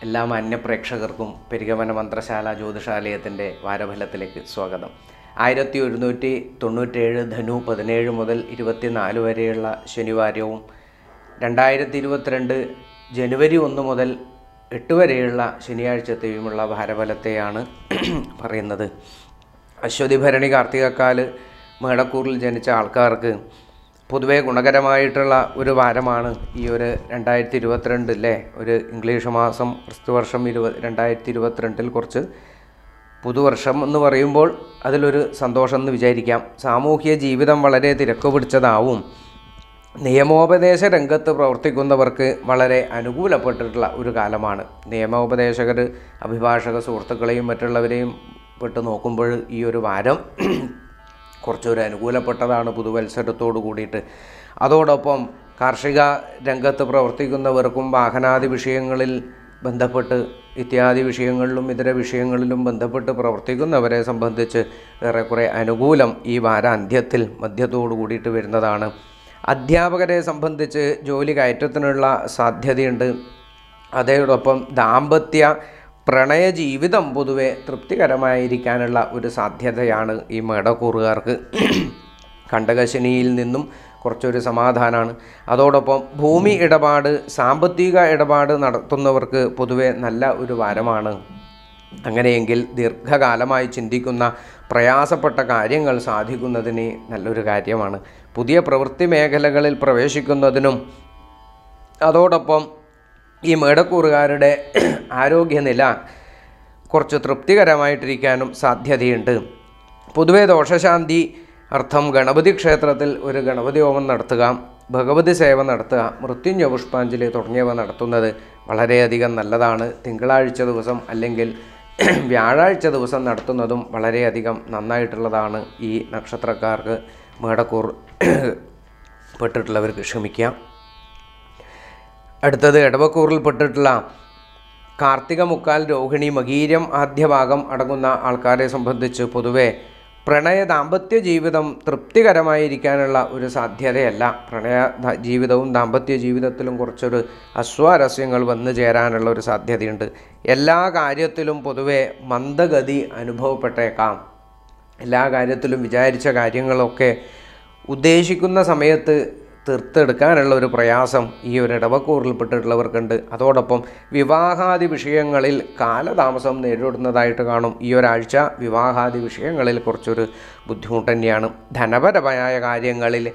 എല്ലാ മാന്യപ്രേക്ഷകർക്കും പെരികമന മന്ത്രശാല ജ്യോതിഷാലയത്തിൻ്റെ വാരഫലത്തിലേക്ക് സ്വാഗതം ആയിരത്തി ഒരുന്നൂറ്റി തൊണ്ണൂറ്റേഴ് ധനു പതിനേഴ് മുതൽ ഇരുപത്തിനാല് വരെയുള്ള ശനിവാരവും രണ്ടായിരത്തി ഇരുപത്തിരണ്ട് ജനുവരി ഒന്ന് മുതൽ എട്ട് വരെയുള്ള ശനിയാഴ്ചത്തെയുമുള്ള ഭാരഫലത്തെയാണ് പറയുന്നത് അശ്വതി ഭരണി കാർത്തികക്കാല് മേടക്കൂറിൽ ജനിച്ച ആൾക്കാർക്ക് പൊതുവേ ഗുണകരമായിട്ടുള്ള ഒരു വാരമാണ് ഈ ഒരു രണ്ടായിരത്തി ഇരുപത്തിരണ്ടിലെ ഒരു ഇംഗ്ലീഷ് മാസം ക്രിസ്തുവർഷം ഇരുപത് രണ്ടായിരത്തി ഇരുപത്തിരണ്ടിൽ കുറച്ച് പുതുവർഷം എന്ന് പറയുമ്പോൾ അതിലൊരു സന്തോഷം എന്ന് വിചാരിക്കാം സാമൂഹിക ജീവിതം വളരെ തിരക്ക് പിടിച്ചതാവും നിയമോപദേശ രംഗത്ത് പ്രവർത്തിക്കുന്നവർക്ക് വളരെ അനുകൂലപ്പെട്ടിട്ടുള്ള ഒരു കാലമാണ് നിയമോപദേശകർ അഭിഭാഷക സുഹൃത്തുക്കളെയും മറ്റുള്ളവരെയും പെട്ട് നോക്കുമ്പോൾ ഈ ഒരു വാരം കുറച്ചൊരു അനുകൂലപ്പെട്ടതാണ് പുതുവത്സരത്തോട് കൂടിയിട്ട് അതോടൊപ്പം കാർഷിക രംഗത്ത് പ്രവർത്തിക്കുന്നവർക്കും വാഹനാദി വിഷയങ്ങളിൽ ബന്ധപ്പെട്ട് ഇത്യാദി വിഷയങ്ങളിലും ഇതര വിഷയങ്ങളിലും ബന്ധപ്പെട്ട് പ്രവർത്തിക്കുന്നവരെ സംബന്ധിച്ച് ഏറെക്കുറെ അനുകൂലം ഈ വാരാന്ത്യത്തിൽ മധ്യത്തോടു കൂടിയിട്ട് വരുന്നതാണ് അധ്യാപകരെ സംബന്ധിച്ച് ജോലി കയറ്റത്തിനുള്ള സാധ്യതയുണ്ട് അതോടൊപ്പം ദാമ്പത്യ പ്രണയ ജീവിതം പൊതുവെ തൃപ്തികരമായിരിക്കാനുള്ള ഒരു സാധ്യതയാണ് ഈ മേടക്കൂറുകാർക്ക് കണ്ടകശനിയിൽ നിന്നും കുറച്ചൊരു സമാധാനമാണ് അതോടൊപ്പം ഭൂമി ഇടപാട് സാമ്പത്തിക ഇടപാട് നടത്തുന്നവർക്ക് പൊതുവെ നല്ല ഒരു വാരമാണ് അങ്ങനെയെങ്കിൽ ദീർഘകാലമായി ചിന്തിക്കുന്ന പ്രയാസപ്പെട്ട കാര്യങ്ങൾ സാധിക്കുന്നതിന് നല്ലൊരു കാര്യമാണ് പുതിയ പ്രവൃത്തി മേഖലകളിൽ പ്രവേശിക്കുന്നതിനും അതോടൊപ്പം ഈ മേടക്കൂറുകാരുടെ ആരോഗ്യനില കുറച്ച് തൃപ്തികരമായിട്ടിരിക്കാനും സാധ്യതയുണ്ട് പൊതുവെ ദോഷശാന്തി അർത്ഥം ഗണപതി ക്ഷേത്രത്തിൽ ഒരു ഗണപതി ഹോമം നടത്തുക ഭഗവതി സേവ നടത്തുക മൃത്യുഞ്ജ പുഷ്പാഞ്ജലി തുടങ്ങിയവ നടത്തുന്നത് വളരെയധികം നല്ലതാണ് തിങ്കളാഴ്ച ദിവസം അല്ലെങ്കിൽ വ്യാഴാഴ്ച ദിവസം നടത്തുന്നതും വളരെയധികം നന്നായിട്ടുള്ളതാണ് ഈ നക്ഷത്രക്കാർക്ക് മേടക്കൂർ പെട്ടിട്ടുള്ളവർക്ക് ക്ഷമിക്കാം അടുത്തത് ഇടവക്കൂറിൽപ്പെട്ടിട്ടുള്ള കാർത്തിക മുക്കാൽ രോഹിണി മകീരം ആദ്യഭാഗം അടങ്ങുന്ന ആൾക്കാരെ സംബന്ധിച്ച് പൊതുവെ പ്രണയ ദാമ്പത്യ ജീവിതം തൃപ്തികരമായിരിക്കാനുള്ള ഒരു സാധ്യതയല്ല പ്രണയ ദ- ജീവിതവും ദാമ്പത്യ ജീവിതത്തിലും കുറച്ചൊരു അസ്വാരസ്യങ്ങൾ വന്നു ചേരാനുള്ള ഒരു സാധ്യതയുണ്ട് എല്ലാ കാര്യത്തിലും പൊതുവെ മന്ദഗതി അനുഭവപ്പെട്ടേക്കാം എല്ലാ കാര്യത്തിലും വിചാരിച്ച കാര്യങ്ങളൊക്കെ ഉദ്ദേശിക്കുന്ന സമയത്ത് തീർത്തെടുക്കാനുള്ള ഒരു പ്രയാസം ഈ ഒരു ഇടവക്കൂറിൽപ്പെട്ടിട്ടുള്ളവർക്കുണ്ട് അതോടൊപ്പം വിവാഹാദി വിഷയങ്ങളിൽ കാലതാമസം നേരിടുന്നതായിട്ട് കാണും ഈ ഒരാഴ്ച വിവാഹാദി വിഷയങ്ങളിൽ കുറച്ചൊരു ബുദ്ധിമുട്ട് തന്നെയാണ് ധനപരമായ കാര്യങ്ങളിൽ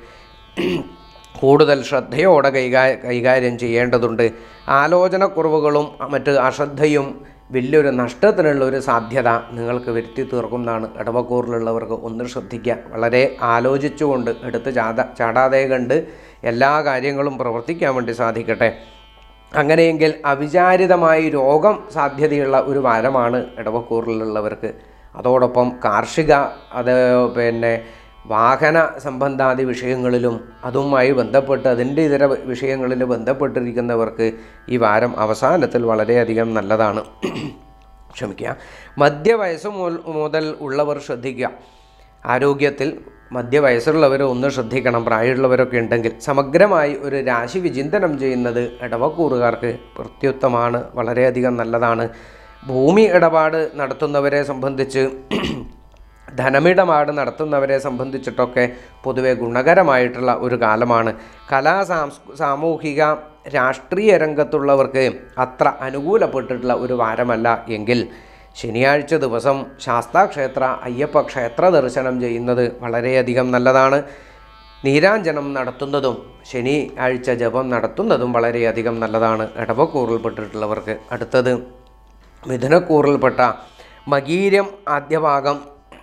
കൂടുതൽ ശ്രദ്ധയോടെ കൈകാ കൈകാര്യം ചെയ്യേണ്ടതുണ്ട് ആലോചനക്കുറവുകളും മറ്റ് അശ്രദ്ധയും വലിയൊരു നഷ്ടത്തിനുള്ള ഒരു സാധ്യത നിങ്ങൾക്ക് വരുത്തി തീർക്കുന്നതാണ് ഇടവക്കൂറിലുള്ളവർക്ക് ഒന്ന് ശ്രദ്ധിക്കുക വളരെ ആലോചിച്ചുകൊണ്ട് എടുത്ത് ചാടാ ചാടാതെ കണ്ട് എല്ലാ കാര്യങ്ങളും പ്രവർത്തിക്കാൻ വേണ്ടി സാധിക്കട്ടെ അങ്ങനെയെങ്കിൽ അവിചാരിതമായി രോഗം സാധ്യതയുള്ള ഒരു വാരമാണ് ഇടവക്കൂറിലുള്ളവർക്ക് അതോടൊപ്പം കാർഷിക അത് പിന്നെ വാഹന സംബന്ധാദി വിഷയങ്ങളിലും അതുമായി ബന്ധപ്പെട്ട് അതിൻ്റെ ഇതര വിഷയങ്ങളിൽ ബന്ധപ്പെട്ടിരിക്കുന്നവർക്ക് ഈ വാരം അവസാനത്തിൽ വളരെയധികം നല്ലതാണ് ക്ഷമിക്കുക മധ്യവയസ്സ് മുതൽ മുതൽ ഉള്ളവർ ശ്രദ്ധിക്കുക ആരോഗ്യത്തിൽ മധ്യവയസ്സുള്ളവർ ഒന്ന് ശ്രദ്ധിക്കണം പ്രായമുള്ളവരൊക്കെ ഉണ്ടെങ്കിൽ സമഗ്രമായി ഒരു രാശി വിചിന്തനം ചെയ്യുന്നത് ഇടവക്കൂറുകാർക്ക് പ്രത്യുത്തമാണ് വളരെയധികം നല്ലതാണ് ഭൂമി ഇടപാട് നടത്തുന്നവരെ സംബന്ധിച്ച് ധനമിടപാട് നടത്തുന്നവരെ സംബന്ധിച്ചിട്ടൊക്കെ പൊതുവെ ഗുണകരമായിട്ടുള്ള ഒരു കാലമാണ് കലാ സാംസ് സാമൂഹിക രാഷ്ട്രീയ രംഗത്തുള്ളവർക്ക് അത്ര അനുകൂലപ്പെട്ടിട്ടുള്ള ഒരു വാരമല്ല എങ്കിൽ ശനിയാഴ്ച ദിവസം ശാസ്താക്ഷേത്ര അയ്യപ്പ ക്ഷേത്ര ദർശനം ചെയ്യുന്നത് വളരെയധികം നല്ലതാണ് നീരാഞ്ജനം നടത്തുന്നതും ശനി ആഴ്ച ജപം നടത്തുന്നതും വളരെയധികം നല്ലതാണ് ഇടവക്കൂറിൽപ്പെട്ടിട്ടുള്ളവർക്ക് അടുത്തത് മിഥുനക്കൂറിൽപ്പെട്ട മകീരം ആദ്യഭാഗം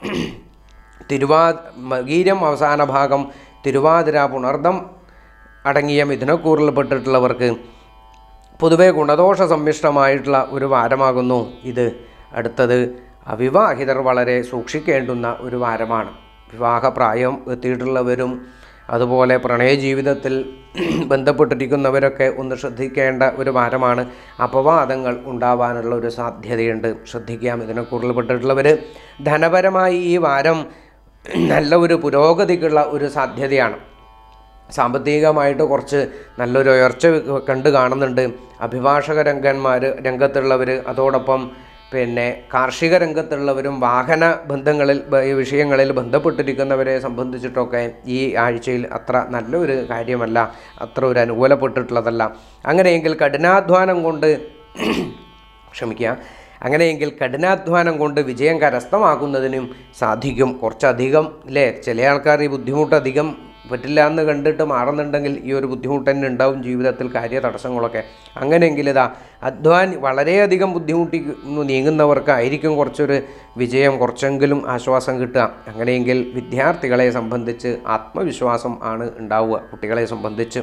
തിരുവാ മകീരം അവസാന ഭാഗം തിരുവാതിര പുണർദം അടങ്ങിയ മിഥുനക്കൂറിൽപ്പെട്ടിട്ടുള്ളവർക്ക് പൊതുവെ ഗുണദോഷ സമ്മിഷ്ടമായിട്ടുള്ള ഒരു വാരമാകുന്നു ഇത് അടുത്തത് അവിവാഹിതർ വളരെ സൂക്ഷിക്കേണ്ടുന്ന ഒരു വാരമാണ് വിവാഹപ്രായം എത്തിയിട്ടുള്ളവരും അതുപോലെ പ്രണയ ജീവിതത്തിൽ ബന്ധപ്പെട്ടിരിക്കുന്നവരൊക്കെ ഒന്ന് ശ്രദ്ധിക്കേണ്ട ഒരു വാരമാണ് അപവാദങ്ങൾ ഉണ്ടാവാനുള്ള ഒരു സാധ്യതയുണ്ട് ശ്രദ്ധിക്കാം ഇതിനെ കൂടുതൽപ്പെട്ടിട്ടുള്ളവർ ധനപരമായി ഈ വാരം നല്ല ഒരു പുരോഗതിക്കുള്ള ഒരു സാധ്യതയാണ് സാമ്പത്തികമായിട്ട് കുറച്ച് നല്ലൊരു ഉയർച്ച കണ്ട് കാണുന്നുണ്ട് അഭിഭാഷക രംഗന്മാർ രംഗത്തുള്ളവർ അതോടൊപ്പം പിന്നെ കാർഷിക രംഗത്തുള്ളവരും വാഹന ബന്ധങ്ങളിൽ ബ- ഈ വിഷയങ്ങളിൽ ബന്ധപ്പെട്ടിരിക്കുന്നവരെ സംബന്ധിച്ചിട്ടൊക്കെ ഈ ആഴ്ചയിൽ അത്ര നല്ലൊരു കാര്യമല്ല അത്ര ഒരു അനുകൂലപ്പെട്ടിട്ടുള്ളതല്ല അങ്ങനെയെങ്കിൽ കഠിനാധ്വാനം കൊണ്ട് ക്ഷമിക്കുക അങ്ങനെയെങ്കിൽ കഠിനാധ്വാനം കൊണ്ട് വിജയം കരസ്ഥമാക്കുന്നതിനും സാധിക്കും കുറച്ചധികം അല്ലേ ചില ആൾക്കാർ ഈ ബുദ്ധിമുട്ട് അധികം പറ്റില്ല എന്ന് കണ്ടിട്ട് മാറുന്നുണ്ടെങ്കിൽ ഈ ഒരു ബുദ്ധിമുട്ട് തന്നെ ഉണ്ടാവും ജീവിതത്തിൽ കാര്യ തടസ്സങ്ങളൊക്കെ അങ്ങനെയെങ്കിൽ ഇതാ അധ്വാൻ വളരെയധികം ബുദ്ധിമുട്ടി നീങ്ങുന്നവർക്കായിരിക്കും കുറച്ചൊരു വിജയം കുറച്ചെങ്കിലും ആശ്വാസം കിട്ടുക അങ്ങനെയെങ്കിൽ വിദ്യാർത്ഥികളെ സംബന്ധിച്ച് ആത്മവിശ്വാസം ആണ് ഉണ്ടാവുക കുട്ടികളെ സംബന്ധിച്ച്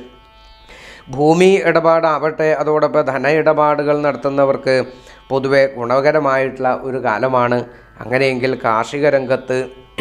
ഭൂമി ഇടപാടാവട്ടെ അതോടൊപ്പം ധന ഇടപാടുകൾ നടത്തുന്നവർക്ക് പൊതുവെ ഗുണകരമായിട്ടുള്ള ഒരു കാലമാണ് അങ്ങനെയെങ്കിൽ കാർഷിക രംഗത്ത്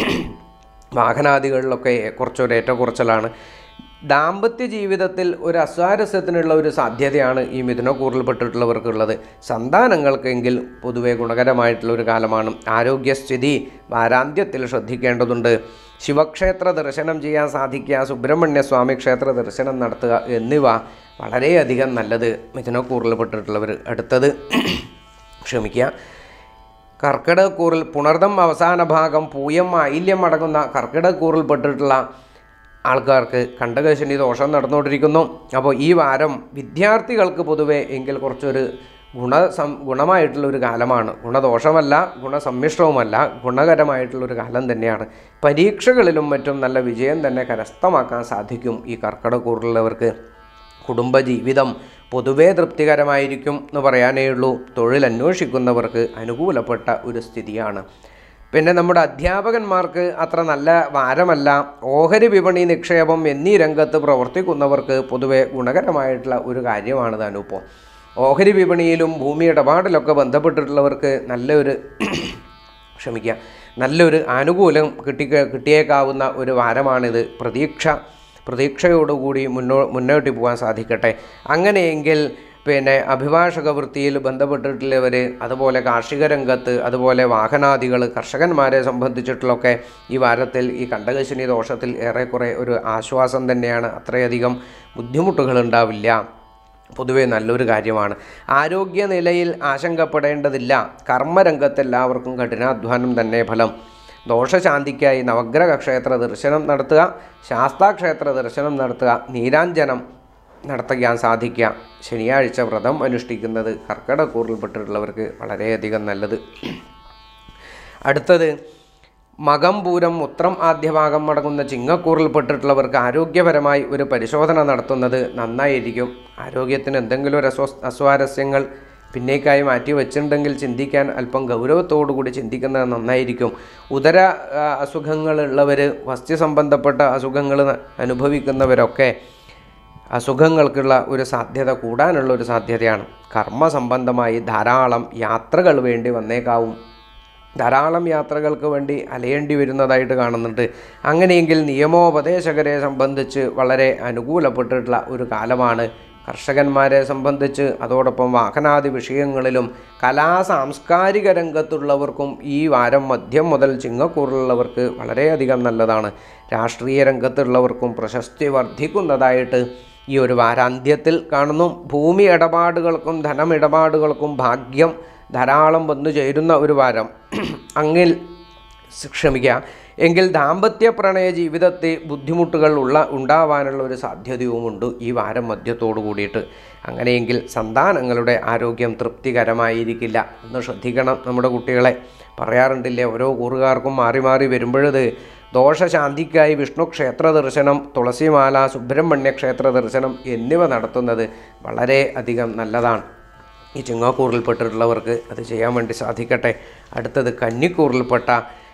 വാഹനാദികളിലൊക്കെ കുറച്ചൊരു ഏറ്റക്കുറച്ചിലാണ് ദാമ്പത്യ ജീവിതത്തിൽ ഒരു അസ്വാരസ്യത്തിനുള്ള ഒരു സാധ്യതയാണ് ഈ മിഥുനക്കൂറിൽപ്പെട്ടിട്ടുള്ളവർക്കുള്ളത് സന്താനങ്ങൾക്കെങ്കിൽ പൊതുവെ ഗുണകരമായിട്ടുള്ള ഒരു കാലമാണ് ആരോഗ്യസ്ഥിതി വാരാന്ത്യത്തിൽ ശ്രദ്ധിക്കേണ്ടതുണ്ട് ശിവക്ഷേത്ര ദർശനം ചെയ്യാൻ സാധിക്കുക സുബ്രഹ്മണ്യ സ്വാമി ക്ഷേത്ര ദർശനം നടത്തുക എന്നിവ വളരെയധികം നല്ലത് മിഥുനക്കൂറിൽപ്പെട്ടിട്ടുള്ളവർ അടുത്തത് ക്ഷമിക്കുക കർക്കിടകക്കൂറിൽ പുണർദം അവസാന ഭാഗം പൂയം ആയില്യം അടങ്ങുന്ന കർക്കിടകക്കൂറിൽപ്പെട്ടിട്ടുള്ള ആൾക്കാർക്ക് കണ്ടകശനി ദോഷം നടന്നുകൊണ്ടിരിക്കുന്നു അപ്പോൾ ഈ വാരം വിദ്യാർത്ഥികൾക്ക് പൊതുവെ എങ്കിൽ കുറച്ചൊരു ഗുണസം ഗുണമായിട്ടുള്ള ഒരു കാലമാണ് ഗുണദോഷമല്ല ഗുണസമ്മിശ്രവുമല്ല ഗുണകരമായിട്ടുള്ളൊരു കാലം തന്നെയാണ് പരീക്ഷകളിലും മറ്റും നല്ല വിജയം തന്നെ കരസ്ഥമാക്കാൻ സാധിക്കും ഈ കർക്കിടകക്കൂറിലുള്ളവർക്ക് കുടുംബജീവിതം പൊതുവേ തൃപ്തികരമായിരിക്കും എന്ന് പറയാനേ ഉള്ളൂ തൊഴിൽ അന്വേഷിക്കുന്നവർക്ക് അനുകൂലപ്പെട്ട ഒരു സ്ഥിതിയാണ് പിന്നെ നമ്മുടെ അധ്യാപകന്മാർക്ക് അത്ര നല്ല വാരമല്ല ഓഹരി വിപണി നിക്ഷേപം എന്നീ രംഗത്ത് പ്രവർത്തിക്കുന്നവർക്ക് പൊതുവെ ഗുണകരമായിട്ടുള്ള ഒരു കാര്യമാണ് താനിപ്പോൾ ഓഹരി വിപണിയിലും ഭൂമി ഇടപാടിലൊക്കെ ബന്ധപ്പെട്ടിട്ടുള്ളവർക്ക് നല്ലൊരു ക്ഷമിക്കുക നല്ലൊരു ആനുകൂല്യം കിട്ടി കിട്ടിയേക്കാവുന്ന ഒരു വാരമാണിത് പ്രതീക്ഷ പ്രതീക്ഷയോടുകൂടി മുന്നോ മുന്നോട്ട് പോകാൻ സാധിക്കട്ടെ അങ്ങനെയെങ്കിൽ പിന്നെ അഭിഭാഷക വൃത്തിയിൽ ബന്ധപ്പെട്ടിട്ടുള്ളവർ അതുപോലെ കാർഷിക രംഗത്ത് അതുപോലെ വാഹനാദികൾ കർഷകന്മാരെ സംബന്ധിച്ചിട്ടുള്ളൊക്കെ ഈ വാരത്തിൽ ഈ കണ്ടകശനി ദോഷത്തിൽ ഏറെക്കുറെ ഒരു ആശ്വാസം തന്നെയാണ് അത്രയധികം ബുദ്ധിമുട്ടുകൾ ഉണ്ടാവില്ല പൊതുവെ നല്ലൊരു കാര്യമാണ് ആരോഗ്യനിലയിൽ ആശങ്കപ്പെടേണ്ടതില്ല കർമ്മരംഗത്ത് എല്ലാവർക്കും കഠിനാധ്വാനം തന്നെ ഫലം ദോഷശാന്തിക്കായി നവഗ്രഹ ക്ഷേത്ര ദർശനം നടത്തുക ശാസ്താക്ഷേത്ര ദർശനം നടത്തുക നീരാഞ്ജനം നടത്താൻ സാധിക്കുക ശനിയാഴ്ച വ്രതം അനുഷ്ഠിക്കുന്നത് കർക്കിടക്കൂറിൽപ്പെട്ടിട്ടുള്ളവർക്ക് വളരെയധികം നല്ലത് അടുത്തത് മകം പൂരം ഉത്രം ആദ്യഭാഗം അടങ്ങുന്ന ചിങ്ങക്കൂറിൽപ്പെട്ടിട്ടുള്ളവർക്ക് ആരോഗ്യപരമായി ഒരു പരിശോധന നടത്തുന്നത് നന്നായിരിക്കും ആരോഗ്യത്തിന് എന്തെങ്കിലും ഒരു അസ്വ അസ്വാരസ്യങ്ങൾ പിന്നേക്കായി മാറ്റി വെച്ചിട്ടുണ്ടെങ്കിൽ ചിന്തിക്കാൻ അല്പം ഗൗരവത്തോടു കൂടി ചിന്തിക്കുന്നത് നന്നായിരിക്കും ഉദര ആ, അസുഖങ്ങളുള്ളവർ വസ്തു സംബന്ധപ്പെട്ട അസുഖങ്ങൾ അനുഭവിക്കുന്നവരൊക്കെ അസുഖങ്ങൾക്കുള്ള ഒരു സാധ്യത കൂടാനുള്ള ഒരു സാധ്യതയാണ് കർമ്മ സംബന്ധമായി ധാരാളം യാത്രകൾ വേണ്ടി വന്നേക്കാവും ധാരാളം യാത്രകൾക്ക് വേണ്ടി അലയേണ്ടി വരുന്നതായിട്ട് കാണുന്നുണ്ട് അങ്ങനെയെങ്കിൽ നിയമോപദേശകരെ സംബന്ധിച്ച് വളരെ അനുകൂലപ്പെട്ടിട്ടുള്ള ഒരു കാലമാണ് കർഷകന്മാരെ സംബന്ധിച്ച് അതോടൊപ്പം വാഹനാദി വിഷയങ്ങളിലും കലാ സാംസ്കാരിക രംഗത്തുള്ളവർക്കും ഈ വാരം മധ്യം മുതൽ ചിങ്ങക്കൂറിലുള്ളവർക്ക് വളരെയധികം നല്ലതാണ് രാഷ്ട്രീയ രംഗത്തുള്ളവർക്കും പ്രശസ്തി വർദ്ധിക്കുന്നതായിട്ട് ഈ ഒരു വാരാന്ത്യത്തിൽ കാണുന്നു ഭൂമി ഇടപാടുകൾക്കും ധനമിടപാടുകൾക്കും ഭാഗ്യം ധാരാളം വന്നു ചേരുന്ന ഒരു വാരം അങ്ങിൽ സ് ക്ഷമിക്കുക എങ്കിൽ ദാമ്പത്യ പ്രണയ ജീവിതത്തെ ബുദ്ധിമുട്ടുകൾ ഉള്ള ഉണ്ടാവാനുള്ള ഒരു സാധ്യതയുമുണ്ട് ഈ വാരം മധ്യത്തോടു കൂടിയിട്ട് അങ്ങനെയെങ്കിൽ സന്താനങ്ങളുടെ ആരോഗ്യം തൃപ്തികരമായിരിക്കില്ല ഒന്ന് ശ്രദ്ധിക്കണം നമ്മുടെ കുട്ടികളെ പറയാറുണ്ടില്ലേ ഓരോ കൂറുകാർക്കും മാറി മാറി വരുമ്പോഴത് ദോഷശാന്തിക്കായി വിഷ്ണു ക്ഷേത്ര ദർശനം തുളസിമാല സുബ്രഹ്മണ്യ ക്ഷേത്ര ദർശനം എന്നിവ നടത്തുന്നത് വളരെ അധികം നല്ലതാണ് ഈ ചിങ്ങാക്കൂറിൽപ്പെട്ടിട്ടുള്ളവർക്ക് അത് ചെയ്യാൻ വേണ്ടി സാധിക്കട്ടെ അടുത്തത് കന്നിക്കൂറിൽപ്പെട്ട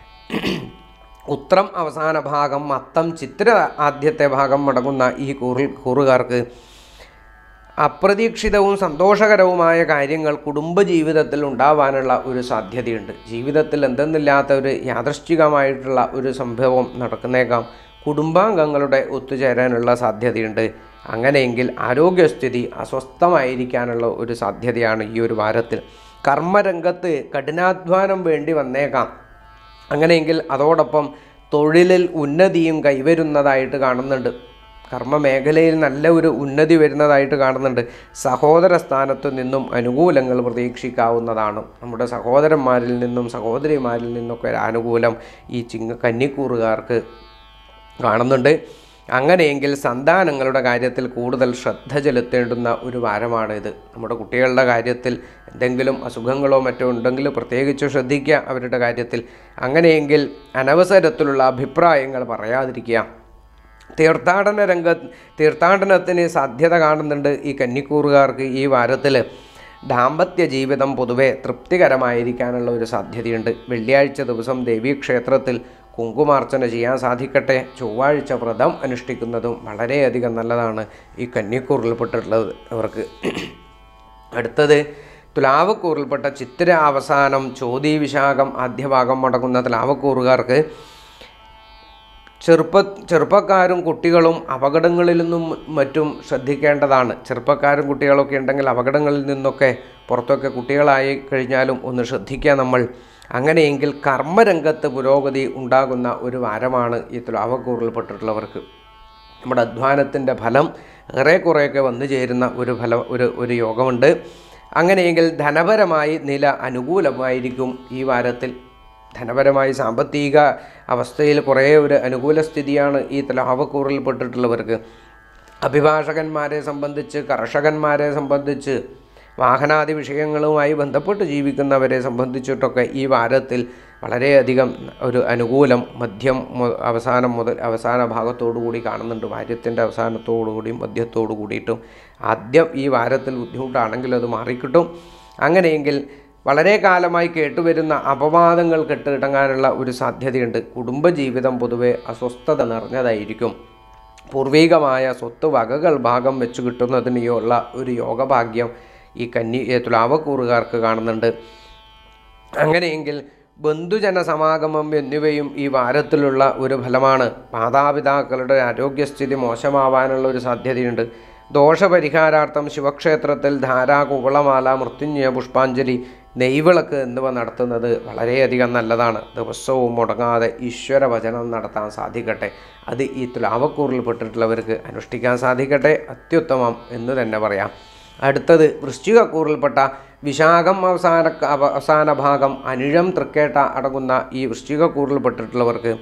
ഉത്രം അവസാന ഭാഗം മത്തം ചിത്ര ആദ്യത്തെ ഭാഗം അടങ്ങുന്ന ഈ കൂറിൽ കൂറുകാർക്ക് അപ്രതീക്ഷിതവും സന്തോഷകരവുമായ കാര്യങ്ങൾ കുടുംബജീവിതത്തിൽ ഉണ്ടാവാനുള്ള ഒരു സാധ്യതയുണ്ട് ജീവിതത്തിൽ എന്തെന്നില്ലാത്ത ഒരു യാദൃശ്ചികമായിട്ടുള്ള ഒരു സംഭവം നടക്കുന്നേക്കാം കുടുംബാംഗങ്ങളുടെ ഒത്തുചേരാനുള്ള സാധ്യതയുണ്ട് അങ്ങനെയെങ്കിൽ ആരോഗ്യസ്ഥിതി അസ്വസ്ഥമായിരിക്കാനുള്ള ഒരു സാധ്യതയാണ് ഈ ഒരു വാരത്തിൽ കർമ്മരംഗത്ത് കഠിനാധ്വാനം വേണ്ടി വന്നേക്കാം അങ്ങനെയെങ്കിൽ അതോടൊപ്പം തൊഴിലിൽ ഉന്നതിയും കൈവരുന്നതായിട്ട് കാണുന്നുണ്ട് കർമ്മ മേഖലയിൽ നല്ല ഒരു ഉന്നതി വരുന്നതായിട്ട് കാണുന്നുണ്ട് സഹോദര സ്ഥാനത്തു നിന്നും അനുകൂലങ്ങൾ പ്രതീക്ഷിക്കാവുന്നതാണ് നമ്മുടെ സഹോദരന്മാരിൽ നിന്നും സഹോദരിമാരിൽ നിന്നൊക്കെ ഒരു ആനുകൂലം ഈ ചിങ്ങ കന്നിക്കൂറുകാർക്ക് കാണുന്നുണ്ട് അങ്ങനെയെങ്കിൽ സന്താനങ്ങളുടെ കാര്യത്തിൽ കൂടുതൽ ശ്രദ്ധ ചെലുത്തേണ്ടുന്ന ഒരു വാരമാണ് ഇത് നമ്മുടെ കുട്ടികളുടെ കാര്യത്തിൽ എന്തെങ്കിലും അസുഖങ്ങളോ മറ്റോ ഉണ്ടെങ്കിൽ പ്രത്യേകിച്ച് ശ്രദ്ധിക്കുക അവരുടെ കാര്യത്തിൽ അങ്ങനെയെങ്കിൽ അനവസരത്തിലുള്ള അഭിപ്രായങ്ങൾ പറയാതിരിക്കുക തീർത്ഥാടന രംഗ തീർത്ഥാടനത്തിന് സാധ്യത കാണുന്നുണ്ട് ഈ കന്നിക്കൂറുകാർക്ക് ഈ വാരത്തിൽ ദാമ്പത്യ ജീവിതം പൊതുവെ തൃപ്തികരമായിരിക്കാനുള്ള ഒരു സാധ്യതയുണ്ട് വെള്ളിയാഴ്ച ദിവസം ദേവീക്ഷേത്രത്തിൽ കുങ്കുമാർച്ചന ചെയ്യാൻ സാധിക്കട്ടെ ചൊവ്വാഴ്ച വ്രതം അനുഷ്ഠിക്കുന്നതും വളരെയധികം നല്ലതാണ് ഈ കന്നിക്കൂറിൽപ്പെട്ടിട്ടുള്ളത് അവർക്ക് അടുത്തത് തുലാവക്കൂറിൽപ്പെട്ട ചിത്തിര അവസാനം ചോതി വിശാഖം ആദ്യഭാഗം അടങ്ങുന്ന തുലാവക്കൂറുകാർക്ക് ചെറുപ്പ ചെറുപ്പക്കാരും കുട്ടികളും അപകടങ്ങളിൽ നിന്നും മറ്റും ശ്രദ്ധിക്കേണ്ടതാണ് ചെറുപ്പക്കാരും കുട്ടികളൊക്കെ ഉണ്ടെങ്കിൽ അപകടങ്ങളിൽ നിന്നൊക്കെ പുറത്തൊക്കെ കുട്ടികളായി കഴിഞ്ഞാലും ഒന്ന് ശ്രദ്ധിക്കുക നമ്മൾ അങ്ങനെയെങ്കിൽ കർമ്മരംഗത്ത് പുരോഗതി ഉണ്ടാകുന്ന ഒരു വാരമാണ് ഈ തുലാവക്കൂറിൽപ്പെട്ടിട്ടുള്ളവർക്ക് നമ്മുടെ അധ്വാനത്തിൻ്റെ ഫലം ഏറെക്കുറെയൊക്കെ വന്നു ചേരുന്ന ഒരു ഫലം ഒരു ഒരു യോഗമുണ്ട് അങ്ങനെയെങ്കിൽ ധനപരമായി നില അനുകൂലമായിരിക്കും ഈ വാരത്തിൽ ധനപരമായി സാമ്പത്തിക അവസ്ഥയിൽ കുറേ ഒരു അനുകൂല സ്ഥിതിയാണ് ഈ ലാഭക്കൂറിൽപ്പെട്ടിട്ടുള്ളവർക്ക് അഭിഭാഷകന്മാരെ സംബന്ധിച്ച് കർഷകന്മാരെ സംബന്ധിച്ച് വാഹനാദി വിഷയങ്ങളുമായി ബന്ധപ്പെട്ട് ജീവിക്കുന്നവരെ സംബന്ധിച്ചിട്ടൊക്കെ ഈ വാരത്തിൽ വളരെയധികം ഒരു അനുകൂലം മധ്യം മു- അവസാനം മുതൽ അവസാന ഭാഗത്തോടു കൂടി കാണുന്നുണ്ട് വാര്യത്തിൻ്റെ അവസാനത്തോടു കൂടിയും മധ്യത്തോടു കൂടിയിട്ടും ആദ്യം ഈ വാരത്തിൽ ബുദ്ധിമുട്ടാണെങ്കിൽ അത് മാറിക്കിട്ടും അങ്ങനെയെങ്കിൽ വളരെ കാലമായി കേട്ടുവരുന്ന അപവാദങ്ങൾ കെട്ടിടങ്ങാനുള്ള ഒരു സാധ്യതയുണ്ട് കുടുംബജീവിതം പൊതുവെ അസ്വസ്ഥത നിറഞ്ഞതായിരിക്കും പൂർവീകമായ സ്വത്ത് വകകൾ ഭാഗം വെച്ച് കിട്ടുന്നതിനുള്ള ഒരു യോഗഭാഗ്യം ഈ കന്നി ഏ, തുലാവക്കൂറുകാർക്ക് കാണുന്നുണ്ട് അങ്ങനെയെങ്കിൽ ബന്ധുജന സമാഗമം എന്നിവയും ഈ വാരത്തിലുള്ള ഒരു ഫലമാണ് മാതാപിതാക്കളുടെ ആരോഗ്യസ്ഥിതി മോശമാവാനുള്ള ഒരു സാധ്യതയുണ്ട് ദോഷപരിഹാരാർത്ഥം ശിവക്ഷേത്രത്തിൽ ധാരാ കുവളമാല മൃത്യുഞ്ജയ പുഷ്പാഞ്ജലി നെയ്വിളക്ക് എന്നിവ നടത്തുന്നത് വളരെയധികം നല്ലതാണ് ദിവസവും മുടങ്ങാതെ ഈശ്വര വചനം നടത്താൻ സാധിക്കട്ടെ അത് ഈ തുലാവക്കൂറിൽപ്പെട്ടിട്ടുള്ളവർക്ക് അനുഷ്ഠിക്കാൻ സാധിക്കട്ടെ അത്യുത്തമം എന്ന് തന്നെ പറയാം അടുത്തത് വൃശ്ചികക്കൂറിൽപ്പെട്ട വിശാഖം അവസാന അവ- അവസാന ഭാഗം അനിഴം തൃക്കേട്ട അടങ്ങുന്ന ഈ വൃശ്ചികക്കൂറിൽപ്പെട്ടിട്ടുള്ളവർക്ക്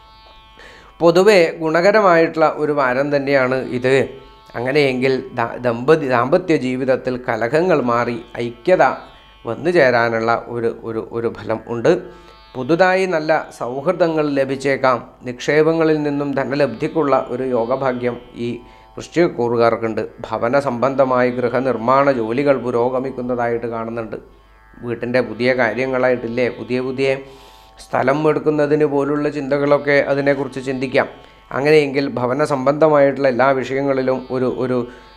പൊതുവെ ഗുണകരമായിട്ടുള്ള ഒരു വാരം തന്നെയാണ് ഇത് അങ്ങനെയെങ്കിൽ ദാ- ദമ്പതി ദാമ്പത്യ ജീവിതത്തിൽ കലഹങ്ങൾ മാറി ഐക്യത വന്നു ചേരാനുള്ള ഒരു ഒരു ഒരു ഫലം ഉണ്ട് പുതുതായി നല്ല സൗഹൃദങ്ങൾ ലഭിച്ചേക്കാം നിക്ഷേപങ്ങളിൽ നിന്നും ധനലബ്ധിക്കുള്ള ഒരു യോഗഭാഗ്യം ഈ വൃശ്ചികക്കൂറുകാർക്കുണ്ട് ഭവന സംബന്ധമായി ഗൃഹനിർമ്മാണ ജോലികൾ പുരോഗമിക്കുന്നതായിട്ട് കാണുന്നുണ്ട് വീട്ടിൻ്റെ പുതിയ കാര്യങ്ങളായിട്ടില്ലേ പുതിയ പുതിയ സ്ഥലം എടുക്കുന്നതിന് പോലുള്ള ചിന്തകളൊക്കെ അതിനെക്കുറിച്ച് ചിന്തിക്കാം അങ്ങനെയെങ്കിൽ ഭവന സംബന്ധമായിട്ടുള്ള എല്ലാ വിഷയങ്ങളിലും ഒരു ഒരു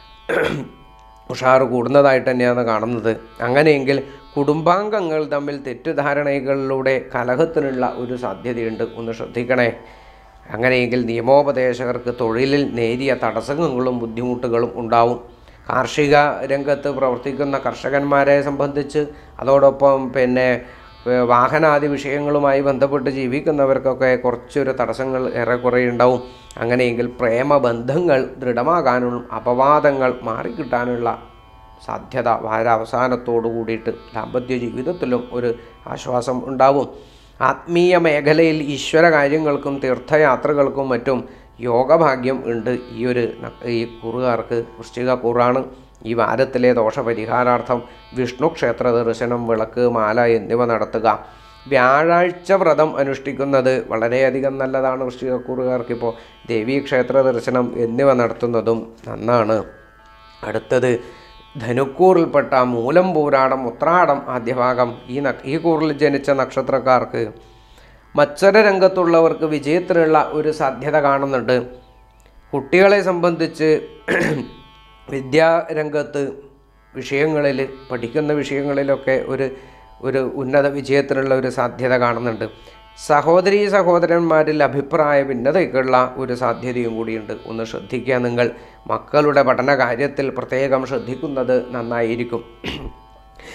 ഉഷാറ് കൂടുന്നതായിട്ട് തന്നെയാണ് കാണുന്നത് അങ്ങനെയെങ്കിൽ കുടുംബാംഗങ്ങൾ തമ്മിൽ തെറ്റിദ്ധാരണകളിലൂടെ കലഹത്തിനുള്ള ഒരു സാധ്യതയുണ്ട് ഒന്ന് ശ്രദ്ധിക്കണേ അങ്ങനെയെങ്കിൽ നിയമോപദേശകർക്ക് തൊഴിലിൽ നേരിയ തടസ്സങ്ങളും ബുദ്ധിമുട്ടുകളും ഉണ്ടാവും കാർഷിക രംഗത്ത് പ്രവർത്തിക്കുന്ന കർഷകന്മാരെ സംബന്ധിച്ച് അതോടൊപ്പം പിന്നെ ഏഹ്, വാഹനാദി വിഷയങ്ങളുമായി ബന്ധപ്പെട്ട് ജീവിക്കുന്നവർക്കൊക്കെ കുറച്ചൊരു തടസ്സങ്ങൾ ഏറെക്കുറെ ഉണ്ടാവും അങ്ങനെയെങ്കിൽ പ്രേമബന്ധങ്ങൾ ദൃഢമാകാനും അപവാദങ്ങൾ മാറിക്കിട്ടാനുള്ള സാധ്യത വാര അവസാനത്തോടു കൂടിയിട്ട് ദാമ്പത്യ ജീവിതത്തിലും ഒരു ആശ്വാസം ഉണ്ടാവും ആത്മീയ മേഖലയിൽ ഈശ്വര കാര്യങ്ങൾക്കും തീർത്ഥയാത്രകൾക്കും മറ്റും യോഗഭാഗ്യം ഉണ്ട് ഈ ഒരു ന- ഈ കൂറുകാർക്ക് വൃശ്ചിക കൂറാണ് ഈ വാരത്തിലെ ദോഷപരിഹാരാർത്ഥം വിഷ്ണു ക്ഷേത്ര ദർശനം വിളക്ക് മാല എന്നിവ നടത്തുക വ്യാഴാഴ്ച വ്രതം അനുഷ്ഠിക്കുന്നത് വളരെയധികം നല്ലതാണ് വൃശ്ചികക്കൂറുകാർക്കിപ്പോൾ ദേവീക്ഷേത്ര ദർശനം എന്നിവ നടത്തുന്നതും നന്നാണ് അടുത്തത് ധനുക്കൂറിൽപ്പെട്ട മൂലം പൂരാടം ഉത്രാടം ആദ്യഭാഗം ഈ ന ഈ കൂറിൽ ജനിച്ച നക്ഷത്രക്കാർക്ക് മത്സര രംഗത്തുള്ളവർക്ക് വിജയത്തിനുള്ള ഒരു സാധ്യത കാണുന്നുണ്ട് കുട്ടികളെ സംബന്ധിച്ച് വിദ്യാരംഗത്ത് വിഷയങ്ങളിൽ പഠിക്കുന്ന വിഷയങ്ങളിലൊക്കെ ഒരു ഒരു ഉന്നത വിജയത്തിനുള്ള ഒരു സാധ്യത കാണുന്നുണ്ട് സഹോദരീ സഹോദരന്മാരിൽ അഭിപ്രായ ഭിന്നതയ്ക്കുള്ള ഒരു സാധ്യതയും കൂടിയുണ്ട് ഒന്ന് ശ്രദ്ധിക്കുക നിങ്ങൾ മക്കളുടെ പഠന കാര്യത്തിൽ പ്രത്യേകം ശ്രദ്ധിക്കുന്നത് നന്നായിരിക്കും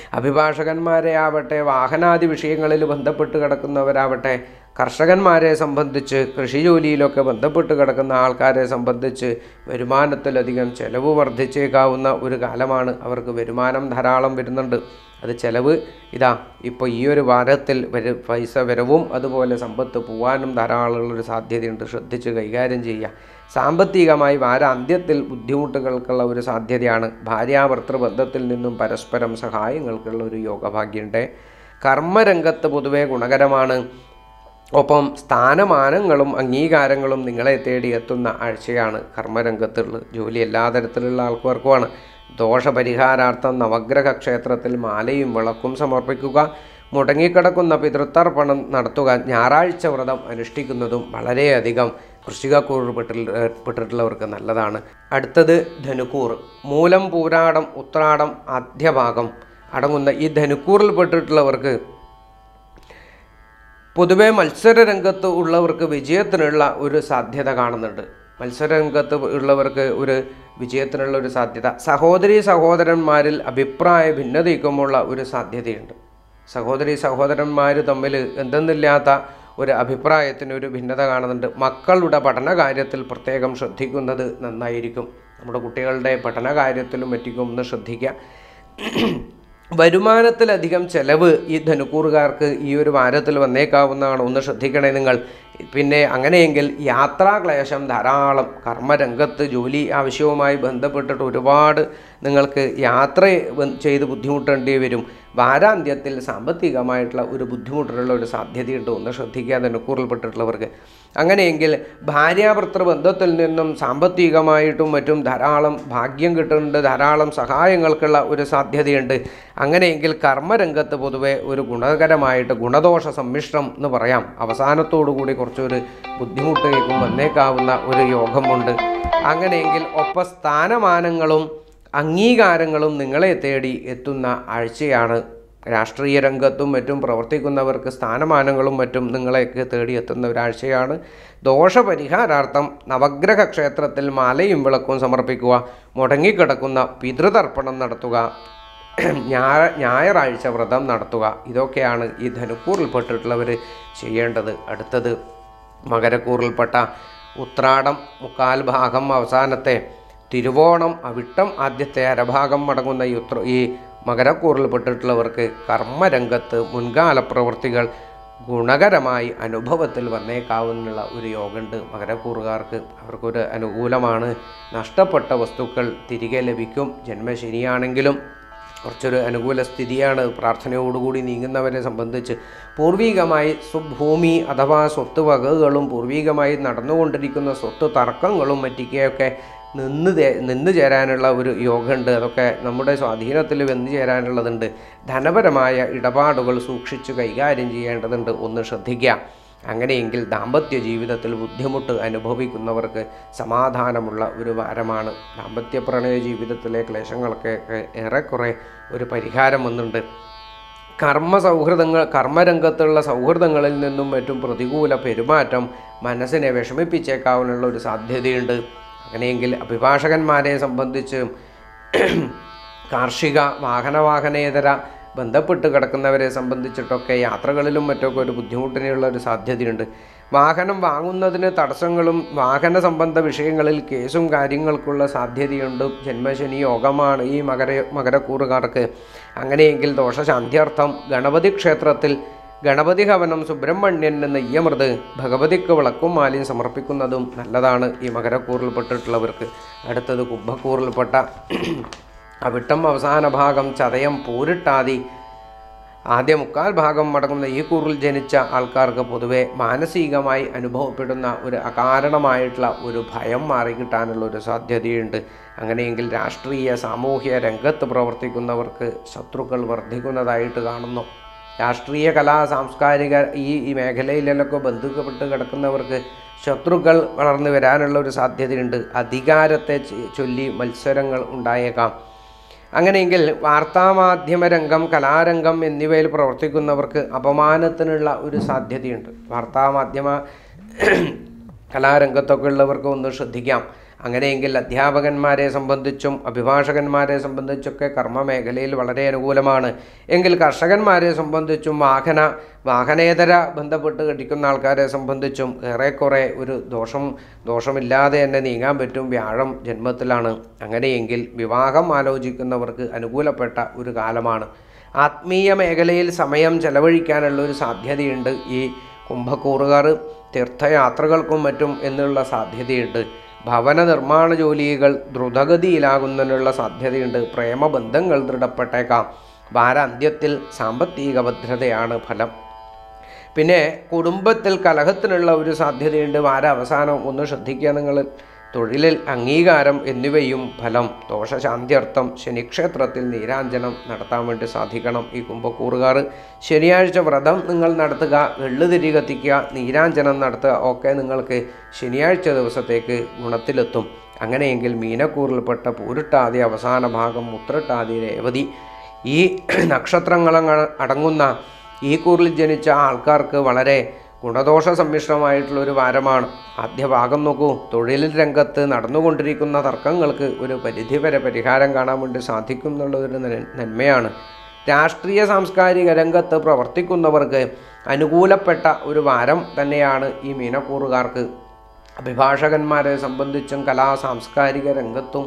അഭിഭാഷകന്മാരെ ആവട്ടെ വാഹനാദി വിഷയങ്ങളിൽ ബന്ധപ്പെട്ട് കിടക്കുന്നവരാവട്ടെ കർഷകന്മാരെ സംബന്ധിച്ച് കൃഷി ജോലിയിലൊക്കെ ബന്ധപ്പെട്ട് കിടക്കുന്ന ആൾക്കാരെ സംബന്ധിച്ച് വരുമാനത്തിലധികം ചെലവ് വർദ്ധിച്ചേക്കാവുന്ന ഒരു കാലമാണ് അവർക്ക് വരുമാനം ധാരാളം വരുന്നുണ്ട് അത് ചെലവ് ഇതാ ഇപ്പോൾ ഈ ഒരു വാരത്തിൽ വര പൈസ വരവും അതുപോലെ സമ്പത്ത് പോവാനും ധാരാളമുള്ളൊരു സാധ്യതയുണ്ട് ശ്രദ്ധിച്ച് കൈകാര്യം ചെയ്യുക സാമ്പത്തികമായി വാരാന്ത്യത്തിൽ ബുദ്ധിമുട്ടുകൾക്കുള്ള ഒരു സാധ്യതയാണ് ഭാര്യാഭർത്തൃ ബന്ധത്തിൽ നിന്നും പരസ്പരം സഹായങ്ങൾക്കുള്ള ഒരു യോഗഭാഗ്യമുണ്ട് കർമ്മരംഗത്ത് പൊതുവെ ഗുണകരമാണ് ഒപ്പം സ്ഥാനമാനങ്ങളും അംഗീകാരങ്ങളും നിങ്ങളെ തേടി എത്തുന്ന ആഴ്ചയാണ് കർമ്മരംഗത്തുള്ളത് ജോലി എല്ലാ തരത്തിലുള്ള ആൾക്കാർക്കുമാണ് ദോഷപരിഹാരാർത്ഥം നവഗ്രഹ ക്ഷേത്രത്തിൽ മാലയും വിളക്കും സമർപ്പിക്കുക മുടങ്ങിക്കിടക്കുന്ന പിതൃത്തർപ്പണം നടത്തുക ഞായറാഴ്ച വ്രതം അനുഷ്ഠിക്കുന്നതും വളരെയധികം വൃശ്ചികക്കൂർ പെട്ടിട്ടുള്ളവർക്ക് നല്ലതാണ് അടുത്തത് ധനുക്കൂർ മൂലം പൂരാടം ഉത്രാടം ആദ്യഭാഗം അടങ്ങുന്ന ഈ ധനുക്കൂറിൽ പെട്ടിട്ടുള്ളവർക്ക് പൊതുവെ മത്സരരംഗത്ത് ഉള്ളവർക്ക് വിജയത്തിനുള്ള ഒരു സാധ്യത കാണുന്നുണ്ട് മത്സരരംഗത്ത് ഉള്ളവർക്ക് ഒരു വിജയത്തിനുള്ള ഒരു സാധ്യത സഹോദരി സഹോദരന്മാരിൽ അഭിപ്രായ ഭിന്നതയ്ക്കുമുള്ള ഒരു സാധ്യതയുണ്ട് സഹോദരി സഹോദരന്മാർ തമ്മിൽ എന്തെന്നില്ലാത്ത ഒരു അഭിപ്രായത്തിന് ഒരു ഭിന്നത കാണുന്നുണ്ട് മക്കളുടെ പഠന കാര്യത്തിൽ പ്രത്യേകം ശ്രദ്ധിക്കുന്നത് നന്നായിരിക്കും നമ്മുടെ കുട്ടികളുടെ പഠന കാര്യത്തിലും മറ്റും ഒന്ന് ശ്രദ്ധിക്കുക വരുമാനത്തിലധികം ചെലവ് ഈ ധനുക്കൂറുകാർക്ക് ഈ ഒരു വാരത്തിൽ വന്നേക്കാവുന്നതാണ് ഒന്ന് ശ്രദ്ധിക്കണേ നിങ്ങൾ പിന്നെ അങ്ങനെയെങ്കിൽ യാത്രാക്ലേശം ധാരാളം കർമ്മരംഗത്ത് ജോലി ആവശ്യവുമായി ബന്ധപ്പെട്ടിട്ട് ഒരുപാട് നിങ്ങൾക്ക് യാത്ര വ- ചെയ്ത് ബുദ്ധിമുട്ടേണ്ടി വരും വാരാന്ത്യത്തിൽ സാമ്പത്തികമായിട്ടുള്ള ഒരു ബുദ്ധിമുട്ടിനുള്ള ഒരു സാധ്യതയുണ്ട് ഒന്ന് ശ്രദ്ധിക്കുക ധനുക്കൂറിൽപ്പെട്ടിട്ടുള്ളവർക്ക് അങ്ങനെയെങ്കിൽ ഭാര്യാഭർത്തൃ ബന്ധത്തിൽ നിന്നും സാമ്പത്തികമായിട്ടും മറ്റും ധാരാളം ഭാഗ്യം കിട്ടുന്നുണ്ട് ധാരാളം സഹായങ്ങൾക്കുള്ള ഒരു സാധ്യതയുണ്ട് അങ്ങനെയെങ്കിൽ കർമ്മരംഗത്ത് പൊതുവെ ഒരു ഗുണകരമായിട്ട് ഗുണദോഷ സമ്മിശ്രം എന്ന് പറയാം അവസാനത്തോടു കൂടി കുറച്ചൊരു ബുദ്ധിമുട്ടേക്കും വന്നേക്കാവുന്ന ഒരു യോഗമുണ്ട് അങ്ങനെയെങ്കിൽ ഒപ്പ സ്ഥാനമാനങ്ങളും അംഗീകാരങ്ങളും നിങ്ങളെ തേടി എത്തുന്ന ആഴ്ചയാണ് രാഷ്ട്രീയ രംഗത്തും മറ്റും പ്രവർത്തിക്കുന്നവർക്ക് സ്ഥാനമാനങ്ങളും മറ്റും നിങ്ങളെയൊക്കെ തേടി എത്തുന്ന ഒരാഴ്ചയാണ് ദോഷപരിഹാരാർത്ഥം നവഗ്രഹ ക്ഷേത്രത്തിൽ മാലയും വിളക്കും സമർപ്പിക്കുക മുടങ്ങിക്കിടക്കുന്ന പിതൃതർപ്പണം നടത്തുക ഞായ ഞായറാഴ്ച വ്രതം നടത്തുക ഇതൊക്കെയാണ് ഈ ധനുക്കൂറിൽപ്പെട്ടിട്ടുള്ളവർ ചെയ്യേണ്ടത് അടുത്തത് മകരക്കൂറിൽപ്പെട്ട ഉത്രാടം മുക്കാൽ ഭാഗം അവസാനത്തെ തിരുവോണം അവിട്ടം ആദ്യത്തെ അരഭാഗം അടങ്ങുന്ന ഈ ഉത്ര ഈ മകരക്കൂറിൽപ്പെട്ടിട്ടുള്ളവർക്ക് കർമ്മരംഗത്ത് മുൻകാല പ്രവൃത്തികൾ ഗുണകരമായി അനുഭവത്തിൽ വന്നേക്കാവുന്നുള്ള ഒരു യോഗമുണ്ട് മകരക്കൂറുകാർക്ക് അവർക്കൊരു അനുകൂലമാണ് നഷ്ടപ്പെട്ട വസ്തുക്കൾ തിരികെ ലഭിക്കും ജന്മശനിയാണെങ്കിലും കുറച്ചൊരു അനുകൂല സ്ഥിതിയാണ് പ്രാർത്ഥനയോടുകൂടി നീങ്ങുന്നവരെ സംബന്ധിച്ച് പൂർവികമായി സ്വഭൂമി അഥവാ സ്വത്ത് വകകളും പൂർവികമായി നടന്നുകൊണ്ടിരിക്കുന്ന സ്വത്ത് തർക്കങ്ങളും മറ്റിക്കൊക്കെ നിന്ന് തേ- നിന്ന് ചേരാനുള്ള ഒരു യോഗമുണ്ട് അതൊക്കെ നമ്മുടെ സ്വാധീനത്തിൽ വന്നു ചേരാനുള്ളതുണ്ട് ധനപരമായ ഇടപാടുകൾ സൂക്ഷിച്ച് കൈകാര്യം ചെയ്യേണ്ടതുണ്ട് ഒന്ന് ശ്രദ്ധിക്കുക അങ്ങനെയെങ്കിൽ ദാമ്പത്യ ജീവിതത്തിൽ ബുദ്ധിമുട്ട് അനുഭവിക്കുന്നവർക്ക് സമാധാനമുള്ള ഒരു വാരമാണ് ദാമ്പത്യ പ്രണയ ജീവിതത്തിലെ ക്ലേശങ്ങൾക്ക് ഏറെക്കുറെ ഒരു പരിഹാരം വന്നുണ്ട് കർമ്മ സൗഹൃദങ്ങൾ കർമ്മരംഗത്തുള്ള സൗഹൃദങ്ങളിൽ നിന്നും മറ്റും പ്രതികൂല പെരുമാറ്റം മനസ്സിനെ വിഷമിപ്പിച്ചേക്കാവുന്നുള്ള ഒരു സാധ്യതയുണ്ട് അങ്ങനെയെങ്കിൽ അഭിഭാഷകന്മാരെ സംബന്ധിച്ച് കാർഷിക വാഹനവാഹനേതര ബന്ധപ്പെട്ട് കിടക്കുന്നവരെ സംബന്ധിച്ചിട്ടൊക്കെ യാത്രകളിലും മറ്റൊക്കെ ഒരു ബുദ്ധിമുട്ടിനുള്ള ഒരു സാധ്യതയുണ്ട് വാഹനം വാങ്ങുന്നതിന് തടസ്സങ്ങളും വാഹന സംബന്ധ വിഷയങ്ങളിൽ കേസും കാര്യങ്ങൾക്കുള്ള സാധ്യതയുണ്ട് ജന്മശനി യോഗമാണ് ഈ മകര മകരക്കൂറുകാർക്ക് അങ്ങനെയെങ്കിൽ ദോഷശാന്ത്യർത്ഥം ഗണപതി ക്ഷേത്രത്തിൽ ഗണപതി ഹവനം സുബ്രഹ്മണ്യൻ നെയ്യമൃത് ഭഗവതിക്ക് വിളക്കും മാലിയും സമർപ്പിക്കുന്നതും നല്ലതാണ് ഈ മകരക്കൂറിൽപ്പെട്ടിട്ടുള്ളവർക്ക് അടുത്തത് കുംഭക്കൂറിൽപ്പെട്ട അവിട്ടം അവസാന ഭാഗം ചതയം പൂരിട്ടാതി ആദ്യ മുക്കാൽ ഭാഗം അടങ്ങുന്ന ഈ കൂറിൽ ജനിച്ച ആൾക്കാർക്ക് പൊതുവെ മാനസികമായി അനുഭവപ്പെടുന്ന ഒരു അകാരണമായിട്ടുള്ള ഒരു ഭയം മാറിക്കിട്ടാനുള്ള ഒരു സാധ്യതയുണ്ട് അങ്ങനെയെങ്കിൽ രാഷ്ട്രീയ സാമൂഹ്യ രംഗത്ത് പ്രവർത്തിക്കുന്നവർക്ക് ശത്രുക്കൾ വർദ്ധിക്കുന്നതായിട്ട് കാണുന്നു രാഷ്ട്രീയ കലാ സാംസ്കാരിക ഈ ഈ മേഖലയിലൊക്കെ ബന്ധപ്പെട്ട് കിടക്കുന്നവർക്ക് ശത്രുക്കൾ വളർന്നു വരാനുള്ള ഒരു സാധ്യതയുണ്ട് അധികാരത്തെ ചെ- ചൊല്ലി മത്സരങ്ങൾ ഉണ്ടായേക്കാം അങ്ങനെയെങ്കിൽ വാർത്താമാധ്യമ രംഗം കലാരംഗം എന്നിവയിൽ പ്രവർത്തിക്കുന്നവർക്ക് അപമാനത്തിനുള്ള ഒരു സാധ്യതയുണ്ട് വാർത്താമാധ്യമ കലാരംഗത്തൊക്കെ ഉള്ളവർക്ക് ഒന്ന് ശ്രദ്ധിക്കാം അങ്ങനെയെങ്കിൽ അധ്യാപകന്മാരെ സംബന്ധിച്ചും അഭിഭാഷകന്മാരെ സംബന്ധിച്ചൊക്കെ കർമ്മ മേഖലയിൽ വളരെ അനുകൂലമാണ് എങ്കിൽ കർഷകന്മാരെ സംബന്ധിച്ചും വാഹന വാഹനേതര ബന്ധപ്പെട്ട് കടിക്കുന്ന ആൾക്കാരെ സംബന്ധിച്ചും ഏറെക്കുറെ ഒരു ദോഷം ദോഷമില്ലാതെ തന്നെ നീങ്ങാൻ പറ്റും വ്യാഴം ജന്മത്തിലാണ് അങ്ങനെയെങ്കിൽ വിവാഹം ആലോചിക്കുന്നവർക്ക് അനുകൂലപ്പെട്ട ഒരു കാലമാണ് ആത്മീയ മേഖലയിൽ സമയം ചെലവഴിക്കാനുള്ള ഒരു സാധ്യതയുണ്ട് ഈ കുംഭക്കൂറുകാർ തീർത്ഥയാത്രകൾക്കും മറ്റും എന്നുള്ള സാധ്യതയുണ്ട് ഭവന നിർമ്മാണ ജോലികൾ ദ്രുതഗതിയിലാകുന്നതിനുള്ള സാധ്യതയുണ്ട് പ്രേമബന്ധങ്ങൾ ദൃഢപ്പെട്ടേക്കാം വാരാന്ത്യത്തിൽ സാമ്പത്തിക ഭദ്രതയാണ് ഫലം പിന്നെ കുടുംബത്തിൽ കലഹത്തിനുള്ള ഒരു സാധ്യതയുണ്ട് വാര അവസാനം ഒന്ന് ശ്രദ്ധിക്കുക നിങ്ങൾ തൊഴിലിൽ അംഗീകാരം എന്നിവയും ഫലം ദോഷശാന്ത്യർത്ഥം ശനിക്ഷേത്രത്തിൽ നീരാഞ്ജനം നടത്താൻ വേണ്ടി സാധിക്കണം ഈ കുംഭക്കൂറുകാർ ശനിയാഴ്ച വ്രതം നിങ്ങൾ നടത്തുക എള്ളുതിരി കത്തിക്കുക നീരാഞ്ജനം നടത്തുക ഒക്കെ നിങ്ങൾക്ക് ശനിയാഴ്ച ദിവസത്തേക്ക് ഗുണത്തിലെത്തും അങ്ങനെയെങ്കിൽ മീനക്കൂറിൽപ്പെട്ട പൂരിട്ടാതി അവസാന ഭാഗം മുത്രട്ടാതി രേവതി ഈ നക്ഷത്രങ്ങൾ അടങ്ങുന്ന ഈ കൂറിൽ ജനിച്ച ആൾക്കാർക്ക് വളരെ ഗുണദോഷ സമ്മിശ്രമായിട്ടുള്ള ഒരു വാരമാണ് ആദ്യ ഭാഗം നോക്കൂ തൊഴിൽ രംഗത്ത് നടന്നുകൊണ്ടിരിക്കുന്ന തർക്കങ്ങൾക്ക് ഒരു പരിധിവരെ പരിഹാരം കാണാൻ വേണ്ടി സാധിക്കും എന്നുള്ളതൊരു നൻ- നന്മയാണ് രാഷ്ട്രീയ സാംസ്കാരിക രംഗത്ത് പ്രവർത്തിക്കുന്നവർക്ക് അനുകൂലപ്പെട്ട ഒരു വാരം തന്നെയാണ് ഈ മീനക്കൂറുകാർക്ക് അഭിഭാഷകന്മാരെ സംബന്ധിച്ചും കലാ സാംസ്കാരിക രംഗത്തും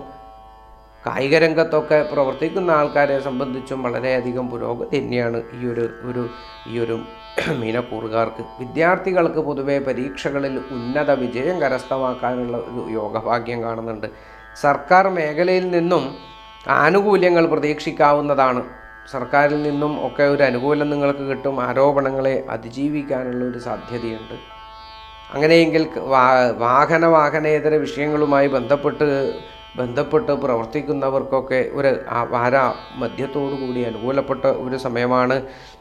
കായിക രംഗത്തൊക്കെ പ്രവർത്തിക്കുന്ന ആൾക്കാരെ സംബന്ധിച്ചും വളരെയധികം പുരോഗതി തന്നെയാണ് ഈ ഒരു ഒരു ഈ ഒരു മീനക്കൂറുകാർക്ക് വിദ്യാർത്ഥികൾക്ക് പൊതുവെ പരീക്ഷകളിൽ ഉന്നത വിജയം കരസ്ഥമാക്കാനുള്ള ഒരു യോഗഭാഗ്യം കാണുന്നുണ്ട് സർക്കാർ മേഖലയിൽ നിന്നും ആനുകൂല്യങ്ങൾ പ്രതീക്ഷിക്കാവുന്നതാണ് സർക്കാരിൽ നിന്നും ഒക്കെ ഒരു അനുകൂലം നിങ്ങൾക്ക് കിട്ടും ആരോപണങ്ങളെ അതിജീവിക്കാനുള്ള ഒരു സാധ്യതയുണ്ട് അങ്ങനെയെങ്കിൽ ക- വാ- വാഹന വാഹനേതര വിഷയങ്ങളുമായി ബന്ധപ്പെട്ട് ബന്ധപ്പെട്ട് പ്രവർത്തിക്കുന്നവർക്കൊക്കെ ഒരു ആ വാര മധ്യത്തോടു കൂടി അനുകൂലപ്പെട്ട ഒരു സമയമാണ്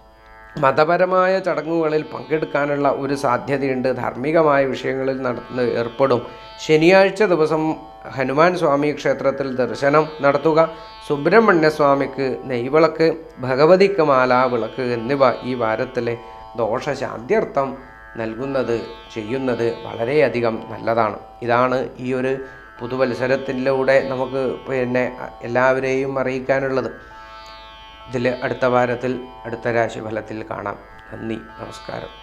മതപരമായ ചടങ്ങുകളിൽ പങ്കെടുക്കാനുള്ള ഒരു സാധ്യതയുണ്ട് ധാർമ്മികമായ വിഷയങ്ങളിൽ നടന്ന് ഏർപ്പെടും ശനിയാഴ്ച ദിവസം ഹനുമാൻ സ്വാമി ക്ഷേത്രത്തിൽ ദർശനം നടത്തുക സുബ്രഹ്മണ്യ സ്വാമിക്ക് നെയ്വിളക്ക് ഭഗവതിക്ക് മാല വിളക്ക് എന്നിവ ഈ വാരത്തിലെ ദോഷശാന്ത്യർത്ഥം നൽകുന്നത് ചെയ്യുന്നത് വളരെയധികം നല്ലതാണ് ഇതാണ് ഈ ഒരു പുതുവത്സരത്തിലൂടെ നമുക്ക് പിന്നെ എല്ലാവരെയും അറിയിക്കാനുള്ളത് ഇതിൽ അടുത്ത വാരത്തിൽ അടുത്ത രാശിഫലത്തിൽ കാണാം നന്ദി നമസ്കാരം